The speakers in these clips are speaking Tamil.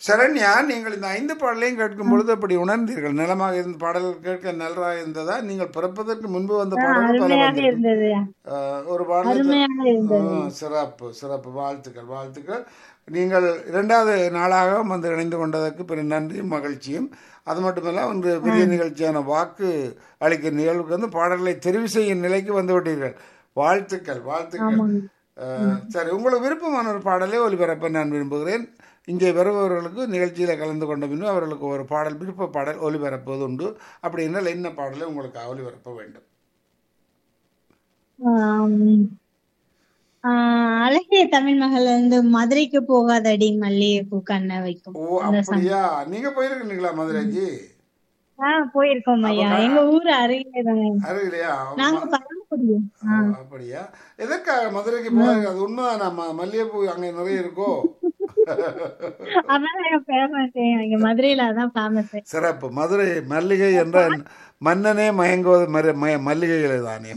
சரண்யா நீங்கள் இந்த ஐந்து பாடலையும் கேட்கும் பொழுது அப்படி உணர்ந்தீர்கள் நிலமாக இருந்த பாடல் கேட்க நன்றாக இருந்ததா நீங்கள் பிறப்பதற்கு முன்பு வந்த பாடல்கள் பல அருமையாக வந்திருக்கும். இருந்தது அஹ், ஒரு பாடல் அருமையாக இருந்தது ஆ, சிறப்பு சிறப்பு வாழ்த்துக்கள் வாழ்த்துக்கள் நீங்கள் இரண்டாவது நாளாக வந்து இணைந்து கொண்டதற்கு பெரிய நன்றியும் மகிழ்ச்சியும் அது மட்டுமல்ல ஒன்று பெரிய நிகழ்ச்சியான வாக்கு அளிக்கும் நிகழ்வுக்கு வந்து பாடல்களை தெரிவு செய்யும் நிலைக்கு வந்து விட்டீர்கள் வாழ்த்துக்கள் வாழ்த்துக்கள் அஹ், சரி உங்களுக்கு விருப்பமான ஒரு பாடலை ஒலிபரப்ப நான் விரும்புகிறேன் இங்கே வருபவர்களுக்கு நிகழ்ச்சியில் கலந்து கொண்ட பின்பு அவர்களுக்கு ஒரு பாடல் விருப்ப பாடல் ஒலிபரப்புவது உண்டு அப்படி என்றால் என்ன பாடலை உங்களுக்கு ஒலிபரப்ப வேண்டும் ஆம். ஆஹ் அழகிய தமிழ் மகள் வந்து மதுரைக்கு போகாதடி மல்லிகைப்பூ கண்ண வைக்கும் ஓ அப்படியா நீங்க போயிருக்கீங்களா மதுரைக்கு ஆஹ் போயிருக்கோம் ஐயா எங்க ஊர் அருகிலே தானே அருகிலையா நாங்க பரமக்குடி ஓ, அப்படியா எதற்காக மதுரைக்கு போறாங்க அது உண்மைதான் நம்ம மல்லிகைப்பூ அங்க நிறைய இருக்கோ அதான் எங்க ஃபேமஸ் இங்க மதுரையில அதான் ஃபேமஸ் சிறப்பு மதுரை மல்லிகை என்ற மன்னனே மயங்குவது மர- மய- மல்லிகைகளே தானே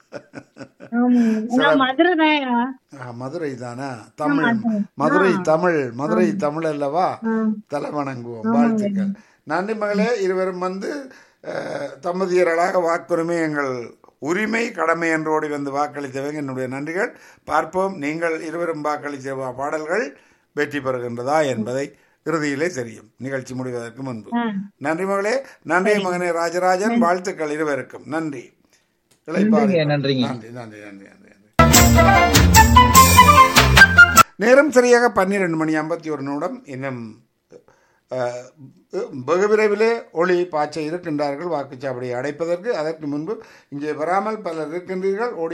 மதுரை தான் ஆ, மதுரை தானா தமிழ் மதுரை தமிழ் மதுரை தமிழ் அல்லவா தலை வணங்குவோம் வாழ்த்துக்கள் நன்றி மகளே இருவரும் வந்து அஹ், தம்பதியர்களாக வாக்குரிமை எங்கள் உரிமை கடமை என்று ஓடி வந்து வாக்களித்தவங்க என்னுடைய நன்றிகள் பார்ப்போம் நீங்கள் இருவரும் வாக்களித்த வா- பாடல்கள் வெற்றி பெறுகின்றதா என்பதை இறுதியிலே தெரியும் நிகழ்ச்சி முடிவதற்கு முன்பு நன்றி மகளே நன்றி மகனே ராஜராஜன் வாழ்த்துக்கள் இருவருக்கும் நன்றி இளைப்பாறை. நன்றிங்க. நன்றி நன்றி நன்றி நன்றி நன்றி நேரம் சரியாக பன்னிரண்டு மணி ஐம்பத்தி ஒரு நிமிடம் இன்னும் அஹ், வெகு விரைவிலே ஒளி பாய்ச்ச இருக்கின்றார்கள் வாக்குச்சாவடியை அடைப்பதற்கு அதற்கு முன்பு இங்கே வராமல் பலர் இருக்கின்றீர்கள் ஓடி